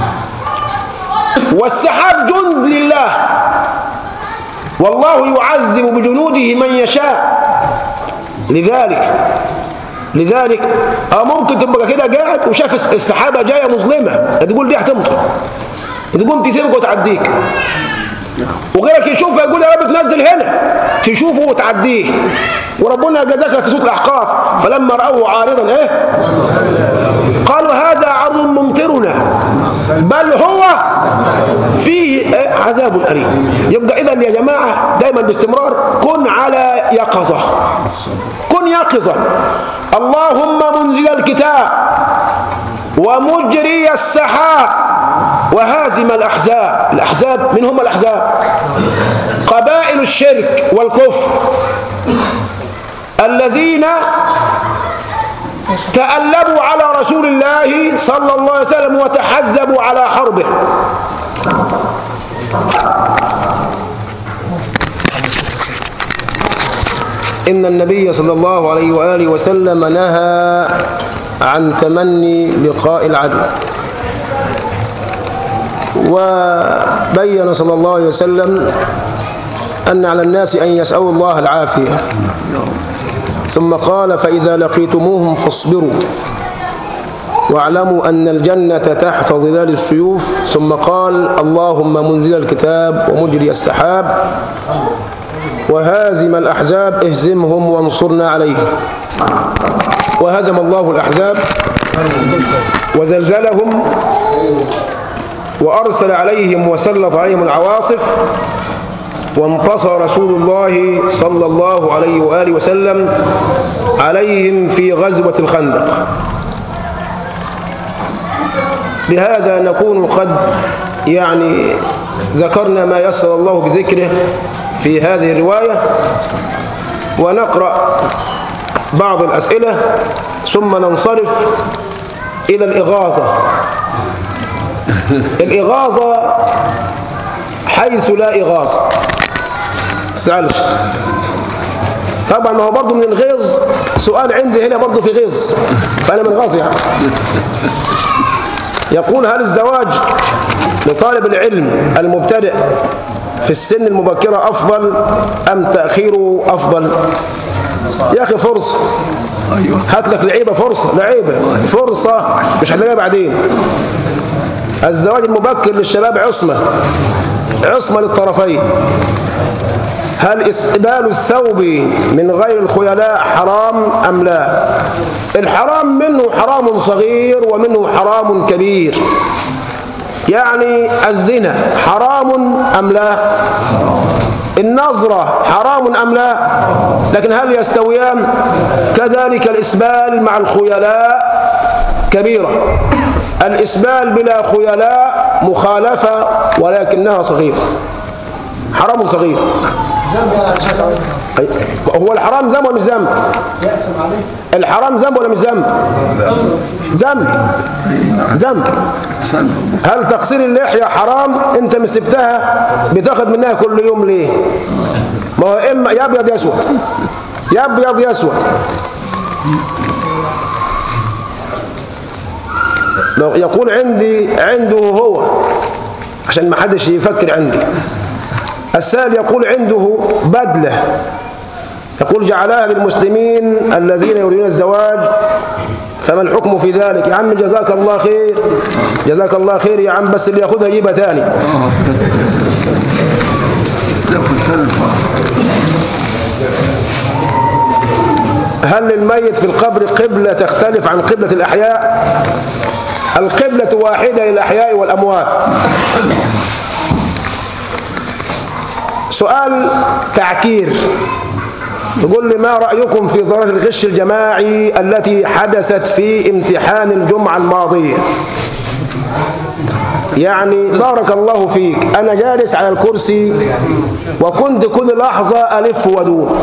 والسحاب جند لله والله يعذب بجنوده من يشاء لذلك لذلك اه ممكن تبقى كده قاعد وشاف السحابه جايه مظلمه تقول دي هتمطر تقوم تسيبك وتعديك وغيرك يشوفها يقول يا رب تنزل هنا تشوفه وتعديه وربنا ذكر في سوره الاحقاف فلما راوه عارضا ايه قالوا هذا عرض ممطرنا بل هو فيه إيه؟ عذاب أليم يبقى إذا يا جماعة دايما باستمرار كن على يقظة كن يقظة اللهم منزل الكتاب ومجري السحاب وهازم الأحزاب الأحزاب من هم الأحزاب قبائل الشرك والكفر الذين تألبوا على رسول الله صلى الله عليه وسلم وتحزبوا على حربه إن النبي صلى الله عليه وآله وسلم نهى عن تمني لقاء العدو وبين صلى الله عليه وسلم أن على الناس أن يسألوا الله العافية ثم قال فإذا لقيتموهم فاصبروا واعلموا أن الجنة تحت ظلال السيوف ثم قال اللهم منزل الكتاب ومجري السحاب وهازم الأحزاب اهزمهم وانصرنا عليهم وهزم الله الأحزاب وزلزلهم وأرسل عليهم وسلط عليهم العواصف وانتصر رسول الله صلى الله عليه وآله وسلم عليهم في غزوة الخندق بهذا نكون قد يعني ذكرنا ما يسر الله بذكره في هذه الرواية ونقرأ بعض الأسئلة ثم ننصرف إلى الإغاظة الإغاظة حيث لا إغاظة سألش طبعا ما هو برضه من الغيظ سؤال عندي هنا برضه في غيظ فأنا من غاظ يعني يقول هل الزواج لطالب العلم المبتدئ في السن المبكرة أفضل أم تأخيره أفضل يا أخي فرصة ايوه هات لك لعيبة فرصة لعيبة فرصة مش هتلاقيها بعدين الزواج المبكر للشباب عصمة عصمة للطرفين هل إسبال الثوب من غير الخيلاء حرام أم لا الحرام منه حرام صغير ومنه حرام كبير يعني الزنا حرام أم لا النظرة حرام أم لا لكن هل يستويان كذلك الإسبال مع الخيلاء كبيرة الإسبال بلا خيلاء مخالفة ولكنها صغيرة حرام صغير أي- هو الحرام ذنب ولا مش ذنب الحرام ذنب ولا مش ذنب ذنب ذنب سنة هل تقصير اللحية حرام انت مسبتها بتاخد منها كل يوم ليه ما هو اما يا ابيض يا اسود يا ابيض يا اسود لو يقول عندي عنده هو عشان ما حدش يفكر عندي السائل يقول عنده بدلة يقول جعلها للمسلمين الذين يريدون الزواج فما الحكم في ذلك يا عم جزاك الله خير جزاك الله خير يا عم بس اللي ياخدها يجيبها تاني اه ده في السنة هل للميت في القبر قبلة تختلف عن قبلة الأحياء القبلة واحدة للأحياء والأموات سؤال تعكير يقول لي ما رأيكم في ظاهرة الغش الجماعي التي حدثت في امتحان الجمعة الماضية يعني بارك الله فيك أنا جالس على الكرسي وكنت كل لحظة ألف وادور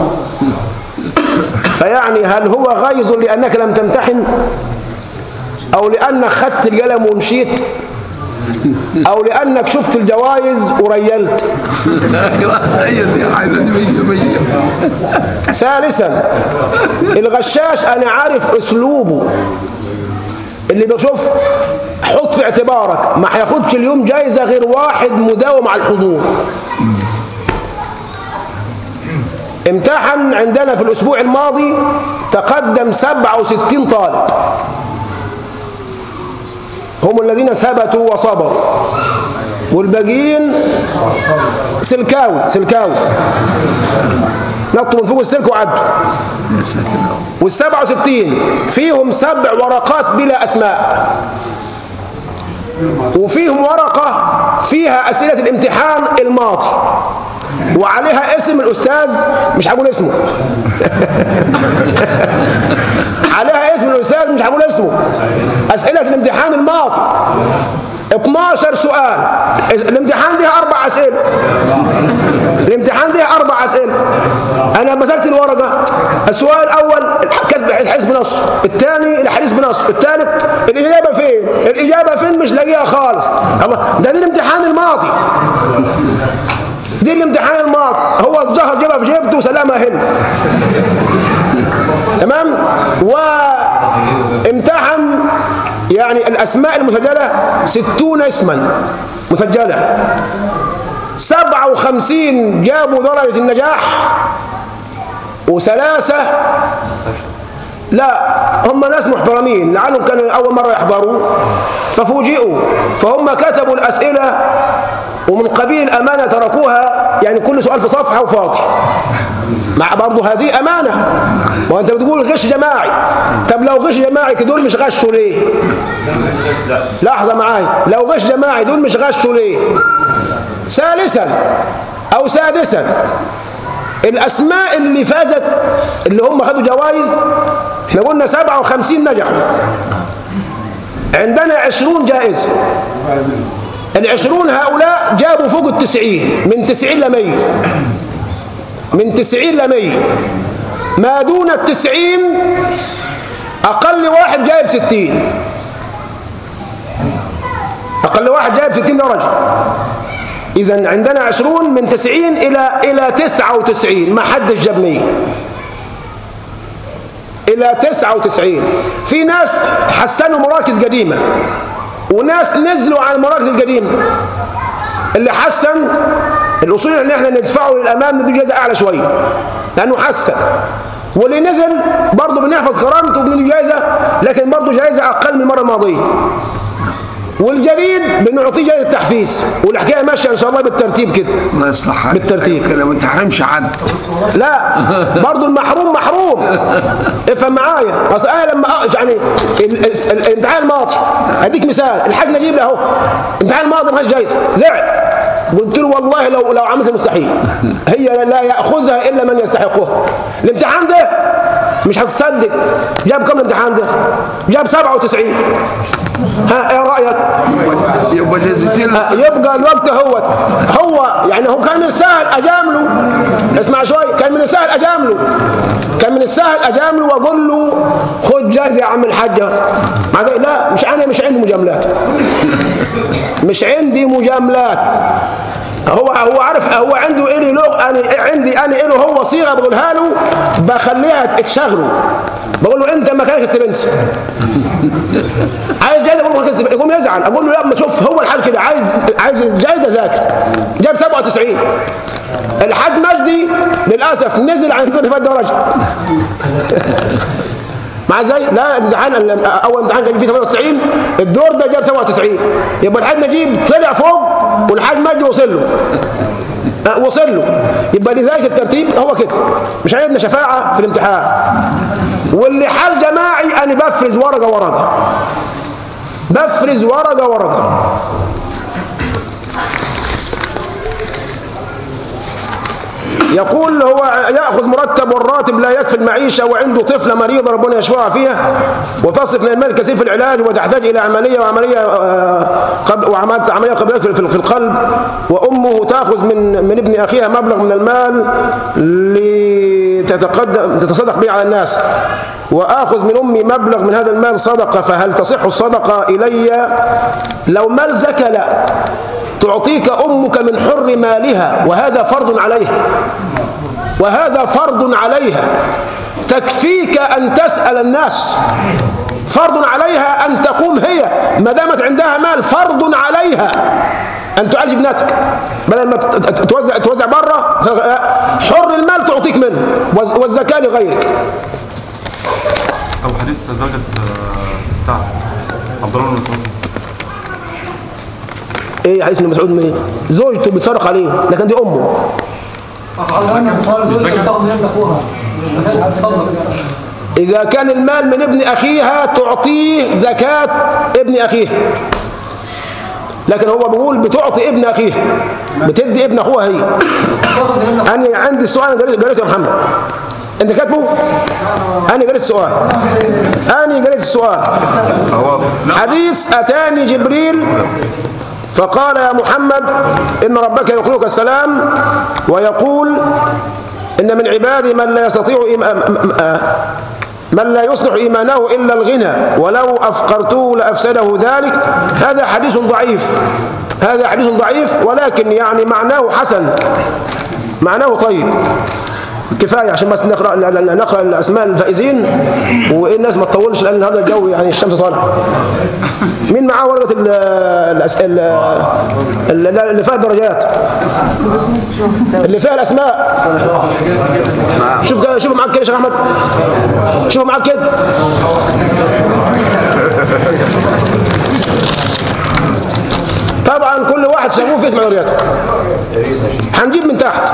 فيعني هل هو غيظ لأنك لم تمتحن أو لأنك خدت القلم ومشيت أو لأنك شفت الجوائز وريلت هي دي حاجة دي مية مية ثالثا الغشاش أنا عارف أسلوبه اللي بشوف حط في اعتبارك ما هياخدش اليوم جايزة غير واحد مداوم على الحضور امتحن عندنا في الأسبوع الماضي تقدم 67 طالب هم الذين ثبتوا وصبروا والباقيين سلكاوي سلكاوي نطوا من فوق السلك وعدوا يا ساتر والسبعة وستين فيهم سبع ورقات بلا أسماء وفيهم ورقة فيها أسئلة الامتحان الماضي وعليها اسم الأستاذ مش هقول اسمه عليها اسم الأستاذ مش هقول اسمه أسئلة الامتحان الماضي 12 سؤال الامتحان ده أربع أسئلة الامتحان ده أربع أسئلة أنا مسكت الورقة السؤال الأول كتب الحديث بنص الثاني الحديث بنص الثالث الإجابة فين الإجابة فين مش لاقيها خالص الله ده دي الامتحان الماضي دي الامتحان الماضي هو الظهر جابها في جيبته وسلامها هنا تمام وامتحن يعني الأسماء المسجلة ستون اسما مسجلة سبعة وخمسين جابوا درجة النجاح وثلاثة لا هم ناس محترمين لعلهم كانوا أول مرة يحضروا ففوجئوا فهم كتبوا الأسئلة ومن قبيل أمانة تركوها يعني كل سؤال في صفحة وفاضي مع برضه هذه أمانة وأنت بتقول غش جماعي طب لو غش جماعي دول مش غشوا ليه لحظة معاي لو غش جماعي دول مش غشوا ليه ثالثا أو سادسا الأسماء اللي فازت اللي هم خدوا جوائز احنا قلنا 57 نجحوا عندنا 20 جائزة العشرون هؤلاء جابوا فوق التسعين من تسعين لمية من تسعين لمية ما دون التسعين أقل واحد جايب ستين أقل واحد جايب ستين درجة إذا عندنا عشرون من تسعين إلى إلى تسعة وتسعين ما حدش جاب مية إلى تسعة وتسعين في ناس حسنوا مراكز قديمة وناس نزلوا على المراكز القديمة اللي حسن الأصول إن إحنا ندفعه للأمام ندي جايزة أعلى شوية لأنه حسن واللي نزل برضه بنحفظ كرامته وبندي جايزة لكن برضه جايزة أقل من المرة الماضية والجديد بنعطيه جايزة تحفيز والحكاية ماشية إن شاء الله بالترتيب كده الله يصلح حالك بالترتيب. كده ما تحرمش حد لا برضه المحروم محروم افهم معايا اصل انا لما أ- يعني ال- ال- الامتحان الماضي اديك مثال الحاج نجيب له اهو الامتحان الماضي ما خدش جايزه زعل قلت له والله لو لو عملت المستحيل هي لا ياخذها الا من يستحقها الامتحان ده مش هتصدق جاب كم الامتحان ده جاب 97 ها ايه رايك يبقى- يبقى جايزتين آه، يبقى الوقت هو هو يعني هو كان من السهل اجامله اسمع شوي كان من السهل اجامله كان من السهل اجامله واقول له خد جايزه يا عم الحاجه مع ذلك لا مش انا مش عندي مجاملات مش عندي مجاملات هو هو عارف هو عنده إلي لغ انا عندي انا له هو صيغه بقولها له بخليها تشغله بقول له انت مكانك السبنس عايز جايزه اقول له يقوم يزعل اقول له لا ما شوف هو الحال كده عايز عايز جايزه ذاكر جاب 97 الحاج مجدي للاسف نزل عن 35 درجه مع زي لا امتحان ال- اول امتحان كان فيه 98 الدور ده جاب 97 يبقى الحاج نجيب طلع فوق والحاج مجدي وصل له أه، وصل له يبقى لذلك الترتيب هو كده مش عندنا شفاعه في الامتحان واللي حال جماعي انا بفرز ورقه ورقه بفرز ورقه ورقه يقول هو ياخذ مرتب والراتب لا يكفي المعيشه وعنده طفله مريضه ربنا يشفيها فيها وتصرف من المال كثير في العلاج وتحتاج الى عمليه وعمليه آه، قبل وعملت عمليه قبليه في في القلب وامه تاخذ من من ابن اخيها مبلغ من المال لتتقدم تتصدق به على الناس واخذ من امي مبلغ من هذا المال صدقه فهل تصح الصدقه الي لو مال زكى لا تعطيك امك من حر مالها وهذا فرض عليها وهذا فرض عليها تكفيك ان تسال الناس فرض عليها ان تقوم هي ما دامت عندها مال فرض عليها ان تعالج ابنتك بدل ما ت- ت- توزع توزع بره حر المال تعطيك منه والز- والزكاه لغيرك أو حديث زوجة آه، بتاع عبد الله بن مسعود ايه حديث ابن مسعود مين زوجته بتصرخ عليه لكن دي امه إذا كان المال من ابن أخيها تعطيه زكاة ابن أخيه لكن هو بيقول بتعطي ابن أخيه بتدي ابن أخوها هي أنا عندي السؤال أنا قريت قريته يا محمد أنت كاتبه؟ أنا قريت السؤال أنا قريت السؤال هو حديث أتاني جبريل فقال يا محمد إن ربك يقولك السلام ويقول إن من عبادي من لا يستطيع إيما- م- م- آه، من لا يصلح إيمانه إلا الغنى ولو أفقرته لأفسده ذلك هذا حديث ضعيف هذا حديث ضعيف ولكن يعني معناه حسن معناه طيب كفاية عشان بس نقرأ نقرأ الأسماء الفائزين والناس ما تطولش لأن هذا الجو يعني الشمس طالعة مين معاه ورقة ال الأس- ال- ال- اللي فيها الدرجات اللي فيها الأسماء شوف كده- شوف معاك كده يا شيخ أحمد شوف معاك كده طبعا كل واحد شافوه في اسم عرياته هنجيب من تحت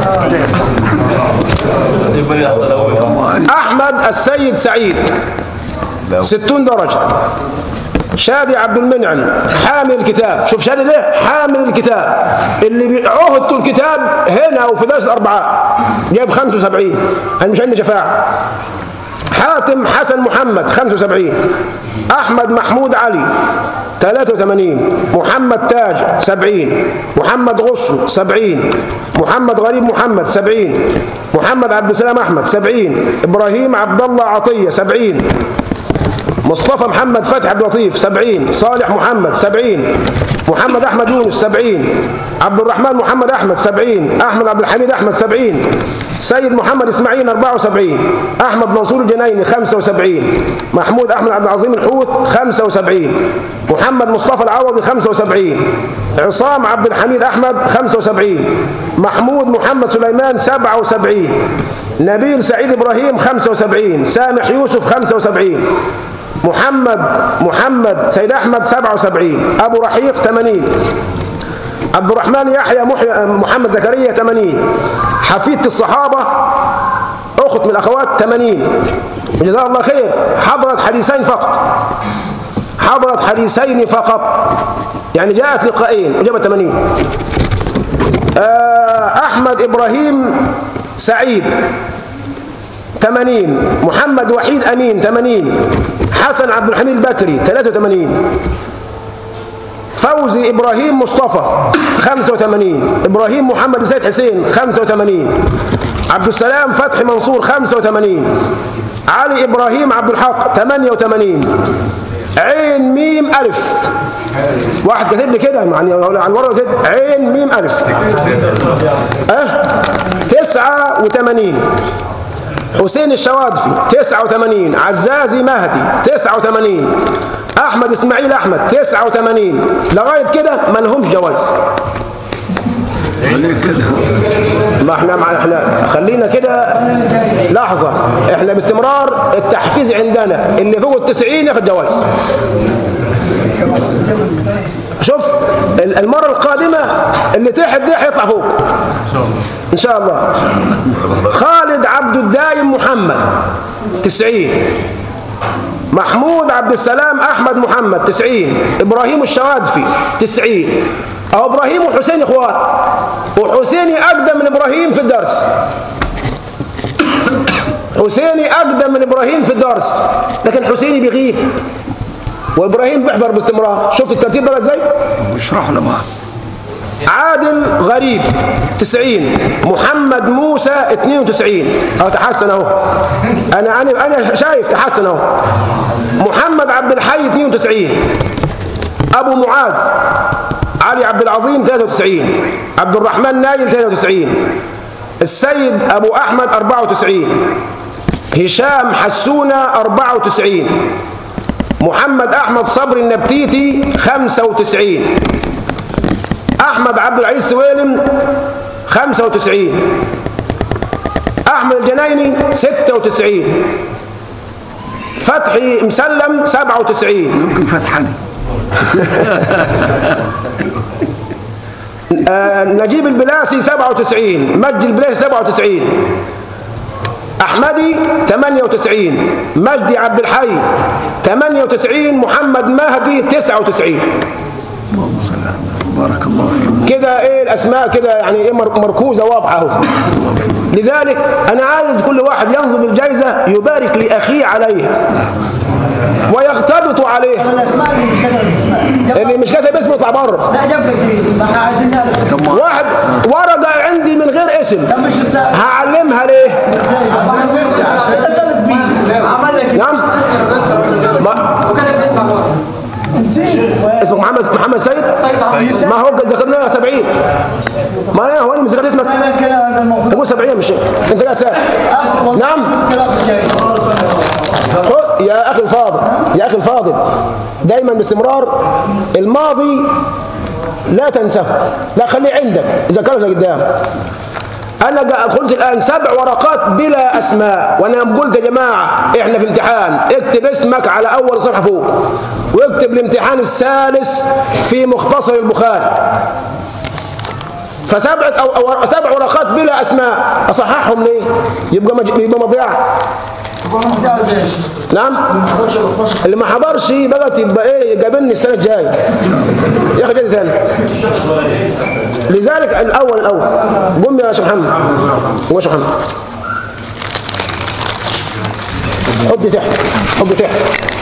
أحمد السيد سعيد ستون درجة شادي عبد المنعم حامل الكتاب شوف شادي ليه حامل الكتاب اللي بيعوهد الكتاب هنا وفي درس الأربعاء جايب 75 أنا مش عندي شفاعة حاتم حسن محمد 75 أحمد محمود علي 83 محمد تاج 70 محمد غصن 70 محمد غريب محمد 70 محمد عبد السلام أحمد 70 إبراهيم عبد الله عطية 70 مصطفى محمد فتحي عبد اللطيف 70 صالح محمد 70 محمد احمد يونس 70 عبد الرحمن محمد احمد 70 احمد عبد الحميد احمد 70 سيد محمد اسماعيل 74 احمد منصور الجنايني 75 محمود احمد عبد العظيم الحوت 75 محمد مصطفى العوضي 75 عصام عبد الحميد احمد 75 محمود محمد سليمان 77 نبيل سعيد ابراهيم 75 سامح يوسف 75 محمد محمد سيد احمد 77 ابو رحيق 80 عبد الرحمن يحيى محي... محمد زكريا 80 حفيدة الصحابة أخت من الأخوات 80 جزاه الله خير حضرت حديثين فقط حضرت حديثين فقط يعني جاءت لقائين وجابت 80 آه، أحمد إبراهيم سعيد 80 محمد وحيد أمين 80 حسن عبد الحميد البكري 83 فوزي إبراهيم مصطفى 85 إبراهيم محمد زيد حسين 85 عبد السلام فتحي منصور 85 علي إبراهيم عبد الحق 88 عين ميم ألف واحد كاتب لي كده يعني عن ورقة كده عين ميم ألف أه 89 حسين الشوادفي 89 عزازي مهدي 89 احمد اسماعيل احمد 89 لغايه كده ما لهمش جواز خليك كده ما احنا مع احنا خلينا كده لحظه احنا باستمرار التحفيز عندنا اللي فوق التسعين ياخد جواز شوف ال- المره القادمه اللي تحت دي هيطلع فوق ان شاء الله خالد عبد الدايم محمد 90 محمود عبد السلام احمد محمد 90 ابراهيم الشوادفي 90 او ابراهيم وحسين اخوات وحسيني اقدم من ابراهيم في الدرس حسيني اقدم من ابراهيم في الدرس لكن حسيني بيغيب وابراهيم بيحضر باستمرار شفت الترتيب ده ازاي واشرح له بقى عادل غريب 90 محمد موسى 92 اهو تحسن اهو انا انا انا شايف تحسن اهو محمد عبد الحي 92 ابو معاذ علي عبد العظيم 93 عبد الرحمن نايل 93 السيد ابو احمد 94 هشام حسونه 94 محمد احمد صبري النبتيتي 95 احمد عبد العزيز سويلم 95 احمد الجنايني 96 فتحي مسلم 97 يمكن فتحني آه، نجيب البلاسي 97 مجد البلاسي 97 احمدي 98 مجدي عبد الحي 98 محمد مهدي 99 اللهم صل على محمد. بارك الله فيكم كده ايه الاسماء كده يعني ايه مر- مركوزه واضحه اهو لذلك انا عايز كل واحد ينظر الجائزه يبارك لاخيه عليها ويغتبط عليها الاسماء اللي مش كاتب الاسماء اللي مش كاتب اسمه يطلع بره لا جنب الجديد ما احنا عايزين نعرف طب ما- واحد ورقه عندي من غير اسم ده مش السائل هعلمها ليه عمل لك نعم ما اسمك محمد محمد سيد ما هو قد ذكرناه 70 ما انا هو انا مش ذكرت اسمك انا كده هذا المفروض تقول 70 مش انت لا سائل نعم كده جاي خد يا اخي الفاضل يا اخي الفاضل دايما باستمرار الماضي لا تنساه لا خليه عندك اذا كانت قدام انا قا- قلت الان سبع ورقات بلا اسماء وانا قلت يا جماعه احنا في امتحان اكتب اسمك على اول صفحه فوق واكتب الامتحان الثالث في مختصر البخاري فسبعة أو, أو سبع ورقات بلا أسماء أصححهم ليه؟ يبقى مج... يبقى مضيعة نعم اللي ما حضرش بقى يبقى ايه يقابلني السنه الجايه ياخد جاي ثاني لذلك الاول الاول قم يا شيخ محمد قم يا شيخ محمد حط تحت حط تحت